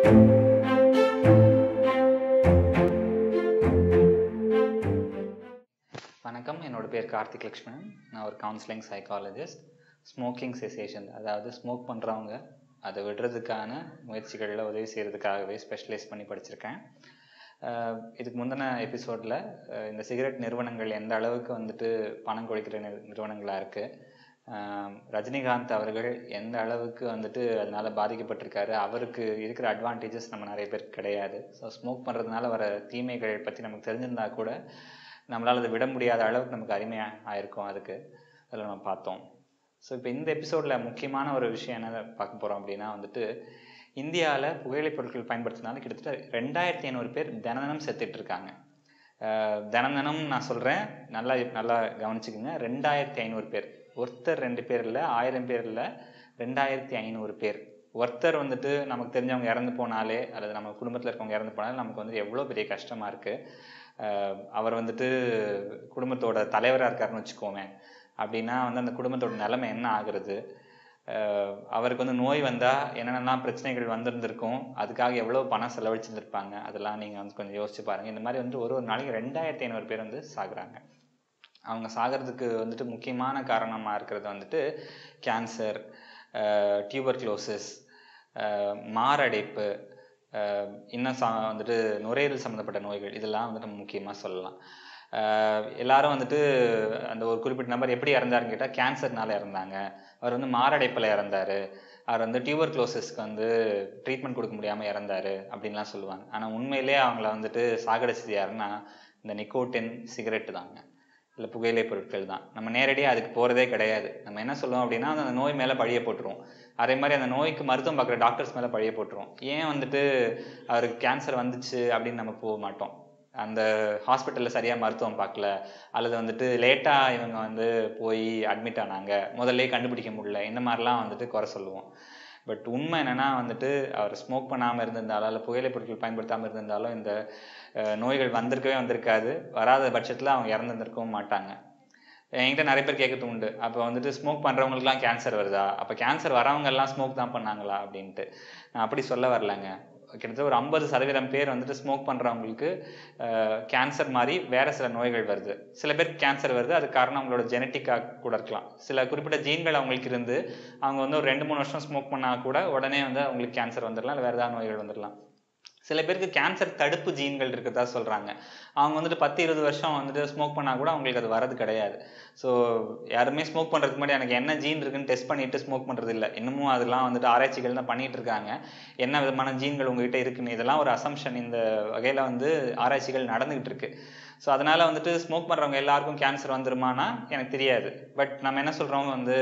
வணக்கம் என்னோட பேர் கார்த்திக் லக்ஷ்மணன் நான் ஒரு கவுன்சிலிங் சைக்காலஜிஸ்ட் ஸ்மோக்கிங் செசேஷன் அதாவது ஸ்மோக் பண்ணுறவங்க அதை விடுறதுக்கான முயற்சிகளில் உதவி செய்கிறதுக்காகவே ஸ்பெஷலைஸ் பண்ணி படிச்சிருக்கேன் அஹ் இதுக்கு முந்தின எபிசோடில் இந்த சிகரெட் நிறுவனங்கள் எந்த அளவுக்கு வந்துட்டு பணம் கொடுக்கிற நிறு நிறுவனங்களாக இருக்குது ரஜினிகாந்த் அவர்கள் எந்த அளவுக்கு வந்துட்டு அதனால பாதிக்கப்பட்டிருக்காரு அவருக்கு இருக்கிற அட்வான்டேஜஸ் நம்ம நிறைய பேருக்கு கிடையாது ஸோ ஸ்மோக் பண்ணுறதுனால வர தீமைகள் பற்றி நமக்கு தெரிஞ்சிருந்தா கூட நம்மளால் அதை விட முடியாத அளவுக்கு நமக்கு அருமையாக ஆயிருக்கும் அதுக்கு அதில் நம்ம பார்த்தோம் ஸோ இப்போ இந்த எபிசோடில் முக்கியமான ஒரு விஷயம் என்ன பார்க்க போகிறோம் அப்படின்னா வந்துட்டு இந்தியாவில் புகையிலைப் பொருட்கள் பயன்படுத்தினால கிட்டத்தட்ட ரெண்டாயிரத்தி ஐநூறு பேர் தினம் தினம் செத்துட்டு இருக்காங்க அஹ் தினம் தினம் நான் சொல்கிறேன் நல்லா நல்லா கவனிச்சுக்கோங்க ரெண்டாயிரத்தி ஐநூறு பேர் ஒருத்தர் ரெண்டு பேர் இல்லை ஆயிரம் பேர் இல்லை ரெண்டாயிரத்தி ஐநூறு பேர் ஒருத்தர் வந்துட்டு நமக்கு தெரிஞ்சவங்க இறந்து போனாலே அல்லது நம்ம குடும்பத்தில் இருக்கவங்க இறந்து போனாலே நமக்கு வந்து எவ்வளோ பெரிய கஷ்டமாக இருக்குது அவர் வந்துட்டு குடும்பத்தோட தலைவராக இருக்காருன்னு வச்சுக்கோமே அப்படின்னா வந்து அந்த குடும்பத்தோட நிலைமை என்ன ஆகுறது அஹ் அவருக்கு வந்து நோய் வந்தால் என்னென்னலாம் பிரச்சனைகள் வந்திருந்திருக்கும் அதுக்காக எவ்வளோ பணம் செலவழிச்சிருந்திருப்பாங்க அதெல்லாம் நீங்கள் வந்து கொஞ்சம் யோசிச்சு பாருங்கள் இந்த மாதிரி வந்து ஒரு ஒரு நாளைக்கு ரெண்டாயிரத்தி ஐநூறு பேர் வந்து சாகுறாங்க அவங்க சாகிறதுக்கு வந்துட்டு முக்கியமான காரணமாக இருக்கிறது வந்துட்டு கேன்சர் டியூபர்க்ளோசிஸ் மாரடைப்பு அஹ் இன்னும் சா வந்துட்டு நுரையீரல் சம்மந்தப்பட்ட நோய்கள் இதெல்லாம் வந்து நம்ம முக்கியமாக சொல்லலாம் அஹ் எல்லாரும் வந்துட்டு அந்த ஒரு குறிப்பிட்ட நபர் எப்படி இறந்தாருன்னு கேட்டால் கேன்சர்னால இறந்தாங்க அவர் வந்து மாரடைப்பில் இறந்தாரு அவர் வந்து டியூபர் க்ளோசிஸ்க்கு வந்து ட்ரீட்மெண்ட் கொடுக்க முடியாமல் இறந்தாரு அப்படின்லாம் சொல்லுவாங்க ஆனால் உண்மையிலே அவங்கள வந்துட்டு சாகடிச்சது யாருன்னா இந்த நிக்கோட்டின் சிகரெட்டு தாங்க இல்லை புகையிலை பொருட்கள் தான் நம்ம நேரடியாக அதுக்கு போகிறதே கிடையாது நம்ம என்ன சொல்லுவோம் அப்படின்னா அந்த நோய் மேலே பழிய போட்டுருவோம் அதே மாதிரி அந்த நோய்க்கு மருத்துவம் பார்க்குற டாக்டர்ஸ் மேலே பழிய போட்டுருவோம் ஏன் வந்துட்டு அவருக்கு கேன்சர் வந்துச்சு அப்படின்னு நம்ம போக மாட்டோம் அந்த ஹாஸ்பிட்டலில் சரியாக மருத்துவம் பார்க்கல அல்லது வந்துட்டு லேட்டாக இவங்க வந்து போய் அட்மிட் ஆனாங்க முதல்ல கண்டுபிடிக்க முடியல இந்த மாதிரிலாம் வந்துட்டு குறை சொல்லுவோம் பட் உண்மை என்னன்னா வந்துட்டு அவர் ஸ்மோக் பண்ணாமல் இருந்திருந்தாலும் இல்லை புகையிலை பொருட்கள் பயன்படுத்தாமல் இருந்திருந்தாலும் இந்த அஹ், நோய்கள் வந்திருக்கவே வந்திருக்காது வராத பட்சத்தில் அவங்க இறந்துருந்திருக்கவும் மாட்டாங்க என்கிட்ட நிறைய பேர் கேட்கறது உண்டு அப்போ வந்துட்டு ஸ்மோக் பண்ணுறவங்களுக்குலாம் கேன்சர் வருதா அப்போ கேன்சர் வரவங்க எல்லாம் ஸ்மோக் தான் பண்ணாங்களா அப்படின்ட்டு நான் அப்படி சொல்ல வரலங்க கிட்டத்தட்ட ஒரு ஐம்பது சதவீதம் பேர் வந்துட்டு ஸ்மோக் பண்ணுறவங்களுக்கு கேன்சர் மாதிரி வேற சில நோய்கள் வருது சில பேருக்கு கேன்சர் வருது அது காரணம் அவங்களோட ஜெனட்டிக்காக கூட இருக்கலாம் சில குறிப்பிட்ட ஜீன்கள் அவங்களுக்கு இருந்து அவங்க வந்து ஒரு ரெண்டு மூணு வருஷம் ஸ்மோக் பண்ணால் கூட உடனே வந்து அவங்களுக்கு கேன்சர் வந்துடலாம் இல்லை வேறு ஏதாவது நோய்கள் வந்துடலாம் சில பேருக்கு கேன்சர் தடுப்பு ஜீன்கள் இருக்கிறதா சொல்கிறாங்க அவங்க வந்துட்டு பத்து இருபது வருஷம் வந்துட்டு ஸ்மோக் பண்ணால் கூட அவங்களுக்கு அது வரது கிடையாது ஸோ யாருமே ஸ்மோக் பண்ணுறதுக்கு முன்னாடி எனக்கு என்ன ஜீன் இருக்குன்னு டெஸ்ட் பண்ணிட்டு ஸ்மோக் பண்ணுறது இல்லை இன்னமும் அதெல்லாம் வந்துட்டு ஆராய்ச்சிகள் தான் பண்ணிட்டு இருக்காங்க என்ன விதமான ஜீன்கள் உங்ககிட்ட இருக்குன்னு இதெல்லாம் ஒரு அசம்ஷன் இந்த வகையில் வந்து ஆராய்ச்சிகள் நடந்துகிட்டு இருக்கு ஸோ அதனால வந்துட்டு ஸ்மோக் பண்ணுறவங்க எல்லாருக்கும் கேன்சர் வந்துருமானா எனக்கு தெரியாது பட் நம்ம என்ன சொல்கிறோம் வந்து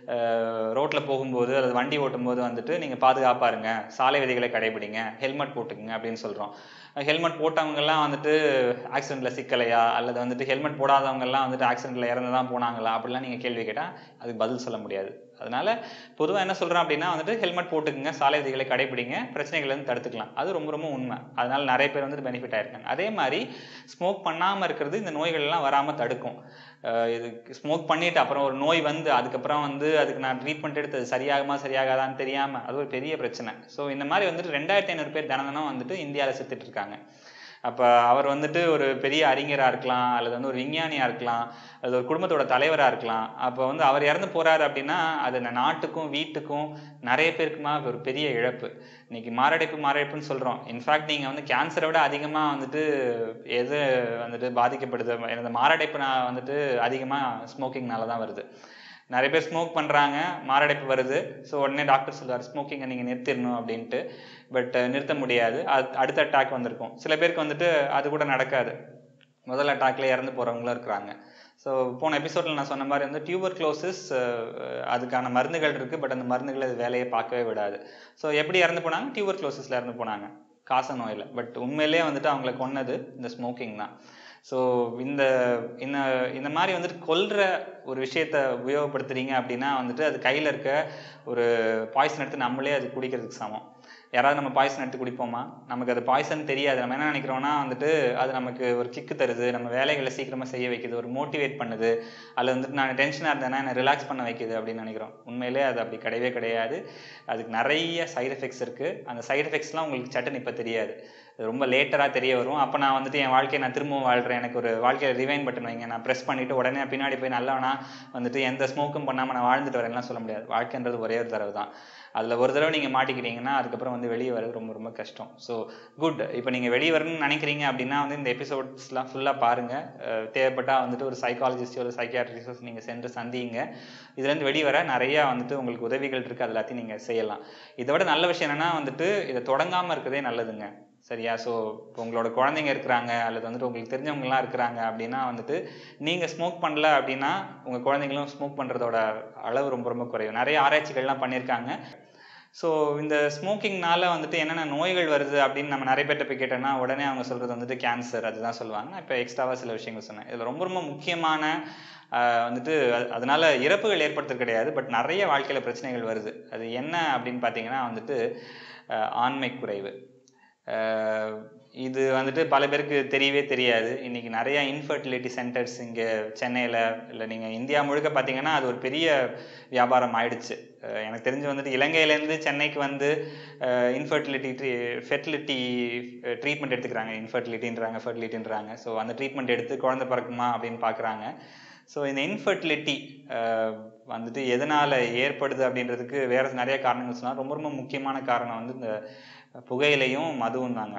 ரோட்டில் போகும்போது அல்லது வண்டி ஓட்டும்போது வந்துட்டு நீங்கள் பாதுகாப்பாக இருங்க சாலை விதிகளை கடைபிடிங்க ஹெல்மெட் போட்டுக்குங்க அப்படின்னு சொல்கிறோம் ஹெல்மெட் போட்டவங்கெல்லாம் வந்துட்டு ஆக்சிடெண்ட்டில் சிக்கலையா அல்லது வந்துட்டு ஹெல்மெட் போடாதவங்கெல்லாம் வந்துட்டு ஆக்சிடெண்ட்டில் இறந்து தான் போனாங்களா அப்படிலாம் நீங்கள் கேள்வி கேட்டால் அதுக்கு பதில் சொல்ல முடியாது அதனால பொதுவாக என்ன சொல்கிறோம் அப்படின்னா வந்துட்டு ஹெல்மெட் போட்டுக்குங்க சாலை விதிகளை கடைபிடிங்க பிரச்சனைகள் வந்து தடுத்துக்கலாம் அது ரொம்ப ரொம்ப உண்மை அதனால நிறைய பேர் வந்துட்டு பெனிஃபிட் ஆயிருக்காங்க அதே மாதிரி ஸ்மோக் பண்ணாமல் இருக்கிறது இந்த நோய்கள் எல்லாம் வராமல் தடுக்கும் அஹ் இது ஸ்மோக் பண்ணிட்டு அப்புறம் ஒரு நோய் வந்து அதுக்கப்புறம் வந்து அதுக்கு நான் ட்ரீட்மெண்ட் எடுத்து அது சரியாகுமா சரியாகாதான்னு தெரியாமல் அது ஒரு பெரிய பிரச்சனை ஸோ இந்த மாதிரி வந்துட்டு ரெண்டாயிரத்தி ஐநூறு பேர் தினம் தினம் வந்துட்டு இந்தியாவில் செத்துட்டு இருக்காங்க அப்போ அவர் வந்துட்டு ஒரு பெரிய அறிஞராக இருக்கலாம் அல்லது வந்து ஒரு விஞ்ஞானியாக இருக்கலாம் அது ஒரு குடும்பத்தோட தலைவராக இருக்கலாம் அப்போ வந்து அவர் இறந்து போறாரு அப்படின்னா அது இந்த நாட்டுக்கும் வீட்டுக்கும் நிறைய பேருக்குமா ஒரு பெரிய இழப்பு இன்னைக்கு மாரடைப்பு மாரடைப்புன்னு சொல்கிறோம் இன்ஃபேக்ட் நீங்கள் வந்து கேன்சரை விட அதிகமாக வந்துட்டு எது வந்துட்டு பாதிக்கப்படுது இந்த மாரடைப்பு நான் வந்துட்டு அதிகமாக ஸ்மோக்கிங்னால தான் வருது நிறைய பேர் ஸ்மோக் பண்ணுறாங்க மாரடைப்பு வருது ஸோ உடனே டாக்டர் சொல்லுவார் ஸ்மோக்கிங்கை நீங்கள் நிறுத்திடணும் அப்படின்ட்டு பட் நிறுத்த முடியாது அது அடுத்த அட்டாக் வந்திருக்கும் சில பேருக்கு வந்துட்டு அது கூட நடக்காது முதல் அட்டாக்ல இறந்து போகிறவங்களும் இருக்கிறாங்க ஸோ போன எபிசோடில் நான் சொன்ன மாதிரி வந்து டியூபர் க்ளோசிஸ் அதுக்கான மருந்துகள் இருக்குது பட் அந்த மருந்துகள் அது வேலையை பார்க்கவே விடாது ஸோ எப்படி இறந்து போனாங்க டியூபர் க்ளோசிஸில் இறந்து போனாங்க காச நோயில் பட் உண்மையிலேயே வந்துட்டு அவங்கள கொன்னது இந்த ஸ்மோக்கிங் தான் ஸோ இந்த இந்த இந்த மாதிரி வந்துட்டு கொல்ற ஒரு விஷயத்த உபயோகப்படுத்துறீங்க அப்படின்னா வந்துட்டு அது கையில் இருக்க ஒரு பாய்சன் எடுத்து நம்மளே அது குடிக்கிறதுக்கு சமம் யாராவது நம்ம பாய்சன் எடுத்து குடிப்போமா நமக்கு அது பாய்சன் தெரியாது நம்ம என்ன நினைக்கிறோம்னா வந்துட்டு அது நமக்கு ஒரு கிக்கு தருது நம்ம வேலைகளை சீக்கிரமா செய்ய வைக்குது ஒரு மோட்டிவேட் பண்ணுது அதில் வந்துட்டு நான் டென்ஷனாக இருந்தேன்னா என்னை ரிலாக்ஸ் பண்ண வைக்குது அப்படின்னு நினைக்கிறோம் உண்மையிலே அது அப்படி கிடையவே கிடையாது அதுக்கு நிறைய சைடு எஃபெக்ட்ஸ் இருக்குது அந்த சைடு எஃபெக்ட்ஸ்லாம் உங்களுக்கு சட்டுன்னு இப்போ தெரியாது அது ரொம்ப லேட்டராக தெரிய வரும் அப்போ நான் வந்துட்டு என் வாழ்க்கையை நான் திரும்பவும் வாழ்கிறேன் எனக்கு ஒரு வாழ்க்கையை ரிவைன் பட்டன் வைங்க நான் ப்ரெஸ் பண்ணிவிட்டு உடனே பின்னாடி போய் நல்லவனா வந்துட்டு எந்த ஸ்மோக்கும் பண்ணாமல் நான் வாழ்ந்துட்டு வரேன்லாம் சொல்ல முடியாது வாழ்க்கைன்றது ஒரே ஒரு தடவை தான் அதில் ஒரு தடவை நீங்கள் மாட்டிக்கிட்டீங்கன்னா அதுக்கப்புறம் வந்து வெளியே வர்றது ரொம்ப ரொம்ப கஷ்டம் ஸோ குட் இப்போ நீங்கள் வெளியே வரணும்னு நினைக்கிறீங்க அப்படின்னா வந்து இந்த எபிசோட்ஸ்லாம் ஃபுல்லாக பாருங்கள் தேவைப்பட்டால் வந்துட்டு ஒரு சைக்காலஜிஸ்டோ ஒரு சைக்கியாட்ரிஸ்டோ நீங்கள் சென்று சந்திங்க இதுலேருந்து வெளியே வர நிறையா வந்துட்டு உங்களுக்கு உதவிகள் இருக்குது அது எல்லாத்தையும் நீங்கள் செய்யலாம் இதை விட நல்ல விஷயம் என்னென்னா வந்துட்டு இதை தொடங்காமல் இருக்கிறதே நல்லதுங்க சரியா ஸோ இப்போ உங்களோட குழந்தைங்க இருக்கிறாங்க அல்லது வந்துட்டு உங்களுக்கு தெரிஞ்சவங்கலாம் இருக்கிறாங்க அப்படின்னா வந்துட்டு நீங்கள் ஸ்மோக் பண்ணல அப்படின்னா உங்கள் குழந்தைங்களும் ஸ்மோக் பண்ணுறதோட அளவு ரொம்ப ரொம்ப குறையும் நிறைய ஆராய்ச்சிகள்லாம் பண்ணியிருக்காங்க ஸோ இந்த ஸ்மோக்கிங்னால வந்துட்டு என்னென்ன நோய்கள் வருது அப்படின்னு நம்ம நிறைய பேர்ட்ட போய் கேட்டோம்னா உடனே அவங்க சொல்கிறது வந்துட்டு கேன்சர் அதுதான் சொல்லுவாங்க நான் இப்போ எக்ஸ்ட்ராவாக சில விஷயங்கள் சொன்னேன் இதில் ரொம்ப ரொம்ப முக்கியமான ஆஹ் வந்துட்டு அது- அதனால இறப்புகள் ஏற்படுத்துறது கிடையாது பட் நிறைய வாழ்க்கையில் பிரச்சனைகள் வருது அது என்ன அப்படின்னு பார்த்தீங்கன்னா வந்துட்டு ஆஹ் ஆண்மை குறைவு ஆஹ் இது வந்துட்டு பல பேருக்கு தெரியவே தெரியாது இன்னைக்கு நிறைய இன்ஃபர்டிலிட்டி சென்டர்ஸ் இங்கே சென்னையில் இல்லை நீங்கள் இந்தியா முழுக்க பார்த்தீங்கன்னா அது ஒரு பெரிய வியாபாரம் ஆயிடுச்சு ஆஹ் எனக்கு தெரிஞ்சு வந்துட்டு இலங்கையிலேருந்து சென்னைக்கு வந்து இன்ஃபர்டிலிட்டி ட்ரீ ஃபெர்டிலிட்டி ட்ரீட்மெண்ட் எடுத்துக்கிறாங்க இன்ஃபர்டிலிட்டின்றாங்க ஃபர்டிலிட்டின்றாங்க ஸோ அந்த ட்ரீட்மெண்ட் எடுத்து குழந்தை பிறக்குமா அப்படின்னு பார்க்குறாங்க ஸோ இந்த இன்ஃபர்டிலிட்டி வந்துட்டு எதனால் ஏற்படுது அப்படின்றதுக்கு வேறு நிறைய காரணங்கள் சொல்லலாம் ரொம்ப ரொம்ப முக்கியமான காரணம் வந்து இந்த புகையிலையும் மதுவும் தாங்க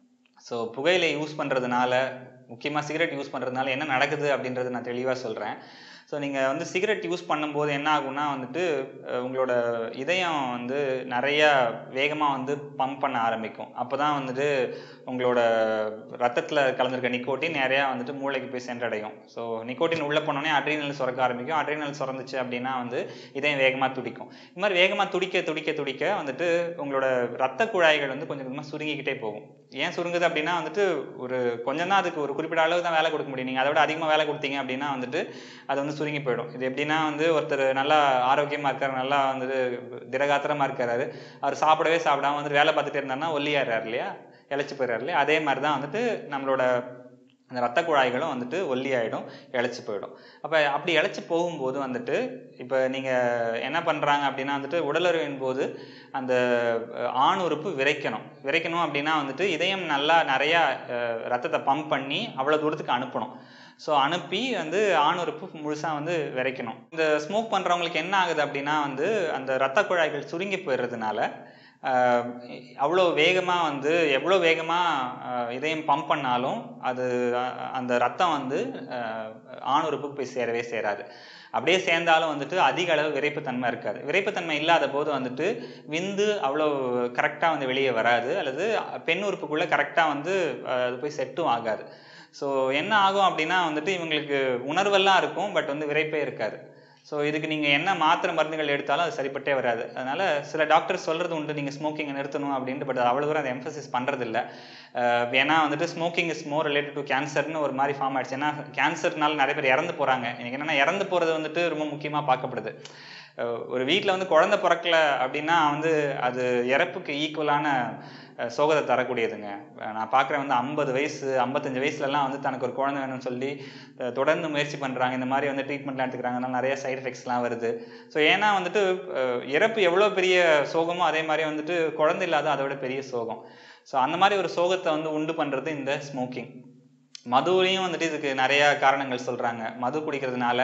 ஸோ புகையிலை யூஸ் பண்ணுறதுனால முக்கியமாக சிகரெட் யூஸ் பண்ணுறதுனால என்ன நடக்குது அப்படின்றத நான் தெளிவாக சொல்கிறேன் ஸோ நீங்கள் வந்து சிகரெட் யூஸ் பண்ணும்போது என்ன ஆகும்னா வந்துட்டு அஹ், உங்களோட இதயம் வந்து நிறையா வேகமாக வந்து பம்ப் பண்ண ஆரம்பிக்கும் அப்போ தான் வந்துட்டு உங்களோட ரத்தத்தில் கலந்துருக்க நிக்கோட்டின் நிறையா வந்துட்டு மூளைக்கு போய் சென்றடையும் ஸோ நிக்கோட்டின் உள்ளே போனோடனே அட்ரினல் சுரக்க ஆரம்பிக்கும் அட்ரினல் சுரந்துச்சு அப்படின்னா வந்து இதயம் வேகமாக துடிக்கும் இது மாதிரி வேகமாக துடிக்க துடிக்க துடிக்க வந்துட்டு உங்களோட ரத்த குழாய்கள் வந்து கொஞ்சம் கொஞ்சமாக சுருங்கிக்கிட்டே போகும் ஏன் சுருங்குது அப்படின்னா வந்துட்டு ஒரு கொஞ்சம் தான் அதுக்கு ஒரு குறிப்பிட்ட அளவு தான் வேலை கொடுக்க முடியும் நீங்கள் அதை விட அதிகமாக வேலை கொடுத்தீங்க அப்படின்னா வந்துட்டு அது வந்து சுருங்கி போயிடும் இது எப்படின்னா வந்து ஒருத்தர் நல்லா ஆரோக்கியமாக இருக்காரு நல்லா வந்துட்டு திடகாத்திரமா இருக்காரு அவர் சாப்பிடவே சாப்பிடாம வந்துட்டு வேலை பார்த்துட்டே இருந்தாருன்னா ஒல்லியாடுறாரு இல்லையா இழைச்சி போயிடுறாரு இல்லையா அதே மாதிரி தான் வந்துட்டு நம்மளோட அந்த ரத்த குழாய்களும் வந்துட்டு ஒல்லி ஆகிடும் இழைச்சி போயிடும் அப்போ அப்படி இழைச்சி போகும்போது வந்துட்டு இப்போ நீங்கள் என்ன பண்ணுறாங்க அப்படின்னா வந்துட்டு உடலுறவின் போது அந்த அஹ், ஆண் உறுப்பு விரைக்கணும் விரைக்கணும் அப்படின்னா வந்துட்டு இதயம் நல்லா நிறையா அஹ், ரத்தத்தை பம்ப் பண்ணி அவ்வளோ தூரத்துக்கு அனுப்பணும் ஸோ அனுப்பி வந்து ஆண் உறுப்பு முழுசாக வந்து விரைக்கணும் இந்த ஸ்மோக் பண்ணுறவங்களுக்கு என்ன ஆகுது அப்படின்னா வந்து அந்த ரத்த குழாய்கள் சுருங்கி போயிடுறதுனால ஆஹ் அவ்வளோ வேகமாக வந்து எவ்வளோ வேகமாக இதயம் பம்ப் பண்ணாலும் அது அஹ், அந்த ரத்தம் வந்து ஆஹ், ஆண் உறுப்புக்கு போய் சேரவே சேராது அப்படியே சேர்ந்தாலும் வந்துட்டு அதிக அளவு விரைப்புத்தன்மை இருக்காது விரைப்புத்தன்மை இல்லாத போது வந்துட்டு விந்து அவ்வளோ கரெக்டாக வந்து வெளியே வராது அல்லது பெண் உறுப்புக்குள்ளே கரெக்டாக வந்து ஆஹ், அது போய் செட்டும் ஆகாது ஸோ என்ன ஆகும் அப்படின்னா வந்துட்டு இவங்களுக்கு உணர்வெல்லாம் இருக்கும் பட் வந்து விரைப்பே இருக்காது ஸோ இதுக்கு நீங்கள் என்ன மாத்திரை மருந்துகள் எடுத்தாலும் அது சரிப்பட்டே வராது அதனால சில டாக்டர்ஸ் சொல்கிறது உண்டு நீங்கள் ஸ்மோக்கிங்கை நிறுத்தணும் அப்படின்ட்டு பட் அவ்வளோ தூரம் அதை எம்ஃபசிஸ் பண்ணுறதில்ல ஏன்னா வந்துட்டு smoking is more related to கேன்சர்னு ஒரு மாதிரி ஃபார்ம் ஆயிடுச்சு ஏன்னா கேன்சர்னால நிறைய பேர் இறந்து போகிறாங்க எனக்கு என்னென்னா இறந்து போகிறது வந்துட்டு ரொம்ப முக்கியமாக பார்க்கப்படுது அஹ் ஒரு வீட்டில் வந்து குழந்தை பிறக்கல அப்படின்னா வந்து அது இறப்புக்கு ஈக்குவலான அஹ், சோகத்தை தரக்கூடியதுங்க அஹ் நான் பார்க்குறேன் வந்து ஐம்பது வயசு ஐம்பத்தஞ்சு வயசுலலாம் வந்து தனக்கு ஒரு குழந்தை வேணும்னு சொல்லி அஹ், தொடர்ந்து முயற்சி பண்ணுறாங்க இந்த மாதிரி வந்து ட்ரீட்மெண்ட்லாம் எடுத்துக்கிறாங்க அதனால நிறைய சைடு எஃபெக்ட்ஸ்லாம் வருது ஸோ ஏன்னா வந்துட்டு அஹ், இறப்பு எவ்வளோ பெரிய சோகமோ அதே மாதிரி வந்துட்டு குழந்தை இல்லாத அதை விட பெரிய சோகம் ஸோ அந்த மாதிரி ஒரு சோகத்தை வந்து உண்டு பண்ணுறது இந்த ஸ்மோக்கிங் மதுவிலையும் வந்துட்டு இதுக்கு நிறைய காரணங்கள் சொல்றாங்க மது குடிக்கிறதுனால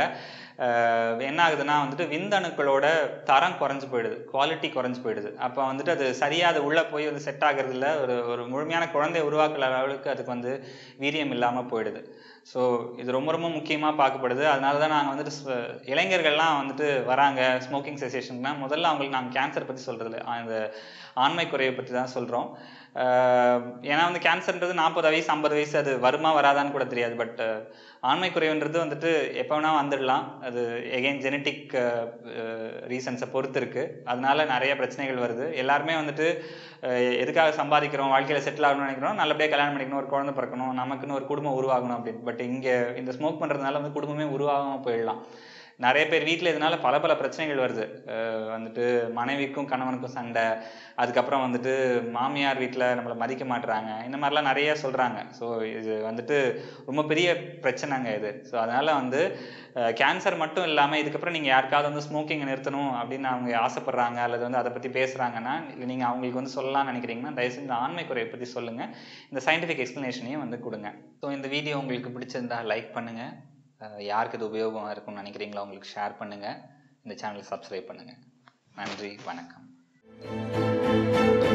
ஆஹ், என்ன ஆகுதுன்னா வந்துட்டு விந்தணுக்களோட தரம் குறைஞ்சு போயிடுது குவாலிட்டி குறைஞ்சு போயிடுது அப்போ வந்துட்டு அது சரியா அது உள்ள போய் வந்து செட் ஆகுறது இல்ல ஒரு ஒரு முழுமையான குழந்தை உருவாக்குற அளவுக்கு அதுக்கு வந்து வீரியம் இல்லாம போயிடுது ஸோ இது ரொம்ப ரொம்ப முக்கியமாக பார்க்கப்படுது அதனால தான் நாங்கள் வந்துட்டு ஸ்வ- இளைஞர்கள்லாம் வந்துட்டு வராங்க ஸ்மோக்கிங் செசேஷன்னா முதல்ல அவங்களுக்கு நாங்கள் கேன்சர் பற்றி சொல்கிறது இந்த ஆண்மை குறைவை பற்றி தான் சொல்கிறோம் ஏன்னா வந்து கேன்சர்ன்றது நாற்பது வயசு ஐம்பது வயசு அது வருமா வராதான்னு கூட தெரியாது பட் ஆண்மை குறைவுன்றது வந்துட்டு எப்போ வேணா வந்துடலாம் அது எகெயின் ஜெனட்டிக் ரீசன்ஸை பொறுத்து இருக்கு அதனால நிறைய பிரச்சனைகள் வருது எல்லாருமே வந்துட்டு அஹ், எதுக்காக சம்பாதிக்கிறோம் வாழ்க்கையில் செட்டில் ஆகணும்னு நினைக்கிறோம் நல்லபடியாக கல்யாணம் பண்ணிக்கணும் ஒரு குழந்தை பிறக்கணும் நமக்குன்னு ஒரு குடும்பம் உருவாகணும் அப்படின்னு பட் இங்கே இந்த ஸ்மோக் பண்ணுறதுனால வந்து குடும்பமே உருவாகாமல் போயிடலாம் நிறைய பேர் வீட்டில் இதனால பல பல பிரச்சனைகள் வருது அஹ் வந்துட்டு மனைவிக்கும் கணவனுக்கும் சண்டை அதுக்கப்புறம் வந்துட்டு மாமியார் வீட்டில் நம்மளை மதிக்க மாட்டுறாங்க இந்த மாதிரிலாம் நிறைய சொல்கிறாங்க ஸோ இது வந்துட்டு ரொம்ப பெரிய பிரச்சனைங்க இது ஸோ அதனால் வந்து கேன்சர் மட்டும் இல்லாமல் இதுக்கப்புறம் நீங்கள் யாருக்காவது வந்து ஸ்மோக்கிங்கை நிறுத்தணும் அப்படின்னு அவங்க ஆசைப்படுறாங்க அல்லது வந்து அதை பற்றி பேசுகிறாங்கன்னா இல்லை நீங்கள் அவங்களுக்கு வந்து சொல்லலாம்னு நினைக்கிறீங்கன்னா தயவுசெய்து இந்த ஆண்மை குறையை பற்றி சொல்லுங்கள் இந்த சயின்டிஃபிக் எக்ஸ்ப்ளனேஷனையும் வந்து கொடுங்க ஸோ இந்த வீடியோ உங்களுக்கு பிடிச்சிருந்தா லைக் பண்ணுங்கள் யாருக்கு இது உபயோகமாக இருக்கும்னு நினைக்கிறீங்களோ அவங்களுக்கு ஷேர் பண்ணுங்கள் இந்த சேனலை சப்ஸ்கிரைப் பண்ணுங்கள் நன்றி வணக்கம்